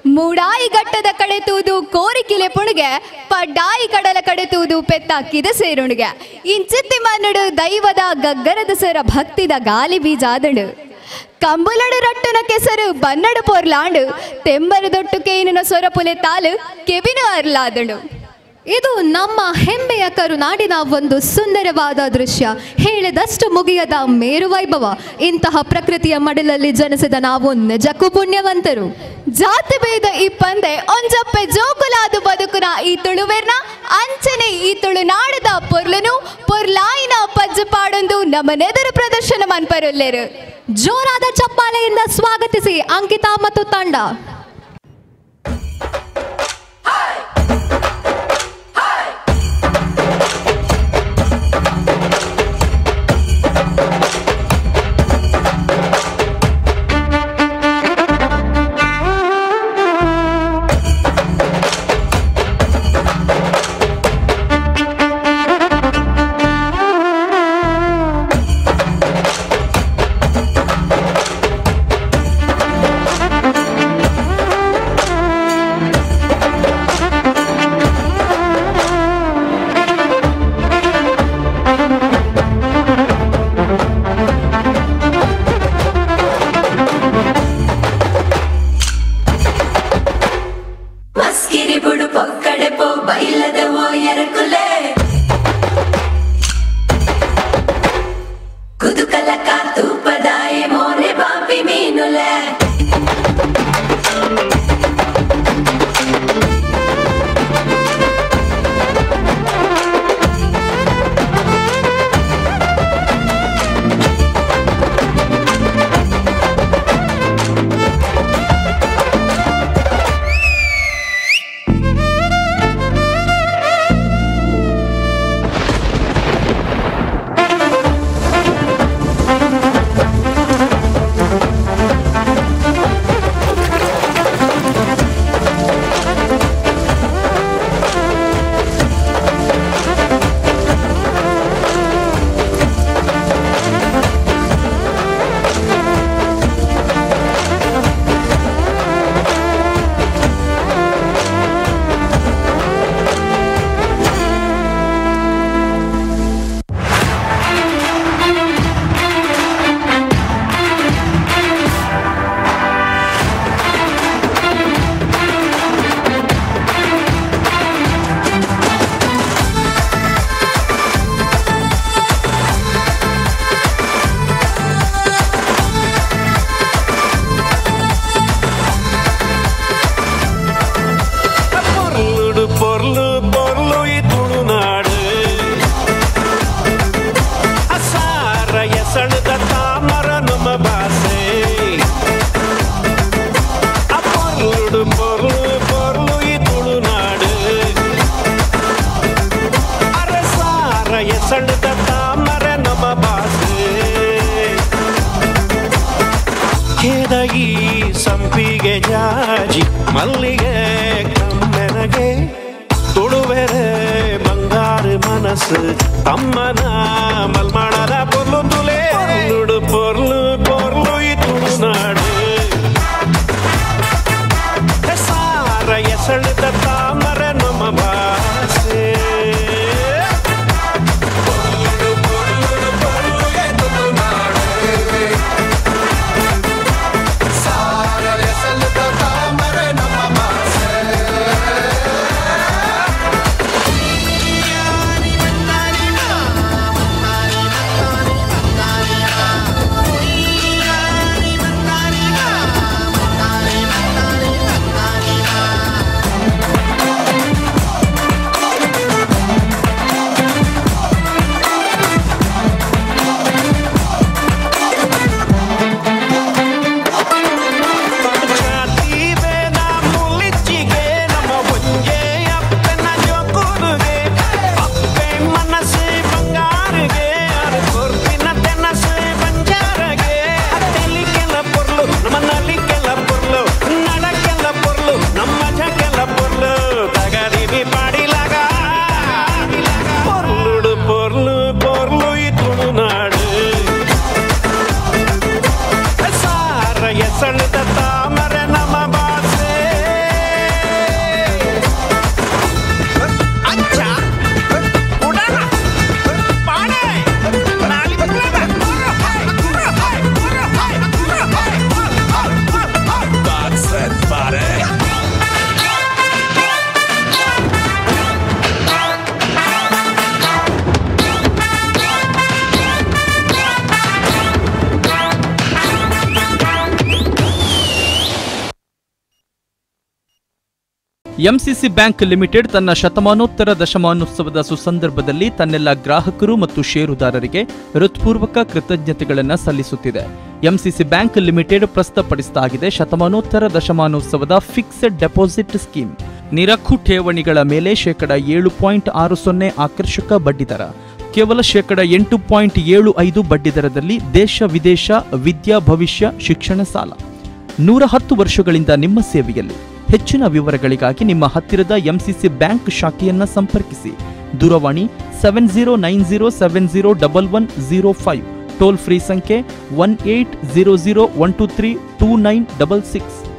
ಮೂಡಾಯಿ ಘಟ್ಟದ ಕಡೆ ತೂದು ಕೋರಿಕಿಲೆ ಪುಣಗೆ ಪಡ್ಡಾಯಿ ಕಡಲ ಕಡೆ ತೂದು ಪೆತ್ತಾಕಿದ ಸೇರುಣಿಗೆ ಇಂಚಿತ್ತಿ ಮನ್ನಡು ದೈವದ ಗಗ್ಗರದ ಸರ ಭಕ್ತಿದ ಗಾಲಿ ಬೀಜ ಆದಳು ಕಂಬುಲಡು ರಟ್ಟುನ ಕೆಸರು ಬನ್ನಡು ಪೊರ್ಲಾಂಡು ತೆಂಬರು ದೊಟ್ಟು ಕೇನಿನ ಸೊರಪುಲೆ ತಾಲು ಕೆಬಿನ ಅರ್ಲಾದಳು ಇದು ನಮ್ಮ ಹೆಮ್ಮೆಯ ಕರುನಾಡಿನ ಒಂದು ಸುಂದರವಾದ ದೃಶ್ಯ ಹೇಳಿದಷ್ಟು ಮುಗಿಯದ ಮೇರು ವೈಭವ ಇಂತಹ ಪ್ರಕೃತಿಯ ಮಡಿಲಲ್ಲಿ ಜನಿಸಿದ ನಾವು ನಿಜಕ್ಕೂ ಪುಣ್ಯವಂತರು ಜಾತಿ ಭೇದ ಈ ಪಂದೆ ಒಂಜಪ್ಪೆ ಜೋಕುಲಾದು ಬದುಕುನ ಈ ತುಳುವೆರ್ನ ಅಂಚನೆ ಈ ತುಳುನಾಡದ ಪೊರ್ಲನು ಪೊರ್ಲಾಯಿನ ಪಜ್ಜು ಪಾಡೊಂದು ನಮ್ಮ ನೆದರು ಪ್ರದರ್ಶನ ಮನ್ಪರುಲ್ಲೆರು ಜೋರಾದ ಚಪ್ಪಾಳೆಯಿಂದ ಸ್ವಾಗತಿಸಿ ಅಂಕಿತಾ ಮತ್ತು ತಂಡ ಮಸ್ಕಿರಿ ಬುಡು ಪೊಕ್ಕಡೆ ಪೋ ಬೈಲದ ಓ ಎರಕುಲೆ ಕುದುಕಲ ಕಾತು ಪದಾಯ ಮೋನೆ ಬಾಪಿ ಮೀನುಲೆ பொருளுடு பொருளு பொருளு ಈ ತುಳುನಾಡು ಅಸಾರ ಎಸಣದ ತಾಮರ ನಮ್ಮ ಭಾಷೆ ಆ பொருளுடு பொருளு பொருளு ಈ ತುಳುನಾಡು ಅರಸಾರ ಎಸಣದ ತಾಮರ ನಮ್ಮ ಭಾಷೆ ಕೆದಗಿ ಸಂಪಿಗೆ ಜಾಜಿ ಮಲ್ಲಿಗೆ ಕಮ್ಮೆನಗೆ ತುಳುವೆರೆ ಬಂಗಾರು ಮನಸ್ಸು ತಮ್ಮನ ಮಲ್ಮಾಡದ ಪೊರ್ಲು ತುಲೆ ಪೊರ್ಲುಡು ಪೊರ್ಲು ಪೊರ್ಲು ಈ ತುಳುನಾಡು ಸಾರ ಎಸಳಿದ ತಾಮರ ನಮ್ಮ ಭಾಷೆ ಎಂಸಿಸಿ ಬ್ಯಾಂಕ್ ಲಿಮಿಟೆಡ್ ತನ್ನ ಶತಮಾನೋತ್ತರ ದಶಮಾನೋತ್ಸವದ ಸುಸಂದರ್ಭದಲ್ಲಿ ತನ್ನೆಲ್ಲ ಗ್ರಾಹಕರು ಮತ್ತು ಷೇರುದಾರರಿಗೆ ಹೃತ್ಪೂರ್ವಕ ಕೃತಜ್ಞತೆಗಳನ್ನು ಸಲ್ಲಿಸುತ್ತಿದೆ ಎಂಸಿಸಿ ಬ್ಯಾಂಕ್ ಲಿಮಿಟೆಡ್ ಪ್ರಸ್ತುತಪಡಿಸಲಾಗಿದೆ ಶತಮಾನೋತ್ತರ ದಶಮಾನೋತ್ಸವದ ಫಿಕ್ಸೆಡ್ ಡೆಪಾಸಿಟ್ ಸ್ಕೀಮ್ ನಿರಖು ಠೇವಣಿಗಳ ಮೇಲೆ ಶೇಕಡ ಏಳು ಪಾಯಿಂಟ್ ಆರು ಸೊನ್ನೆ ಆಕರ್ಷಕ ಬಡ್ಡಿದರ ಕೇವಲ ಶೇಕಡ ಎಂಟು ಪಾಯಿಂಟ್ ಏಳು ಐದು ಬಡ್ಡಿದರದಲ್ಲಿ ದೇಶ ವಿದೇಶ ವಿದ್ಯಾ ಭವಿಷ್ಯ ಶಿಕ್ಷಣ ಸಾಲ ನೂರ ಹತ್ತು ವರ್ಷಗಳಿಂದ ನಿಮ್ಮ ಸೇವೆಯಲ್ಲಿ ಹೆಚ್ಚಿನ ವಿವರಗಳಿಗಾಗಿ ನಿಮ್ಮ ಹತ್ತಿರದ ಎಂಸಿಸಿ ಬ್ಯಾಂಕ್ ಶಾಖೆಯನ್ನ ಸಂಪರ್ಕಿಸಿ ದೂರವಾಣಿ seven zero nine zero seven zero double one zero five toll free ಸಂಖ್ಯೆ one eight zero zero one two three two nine double six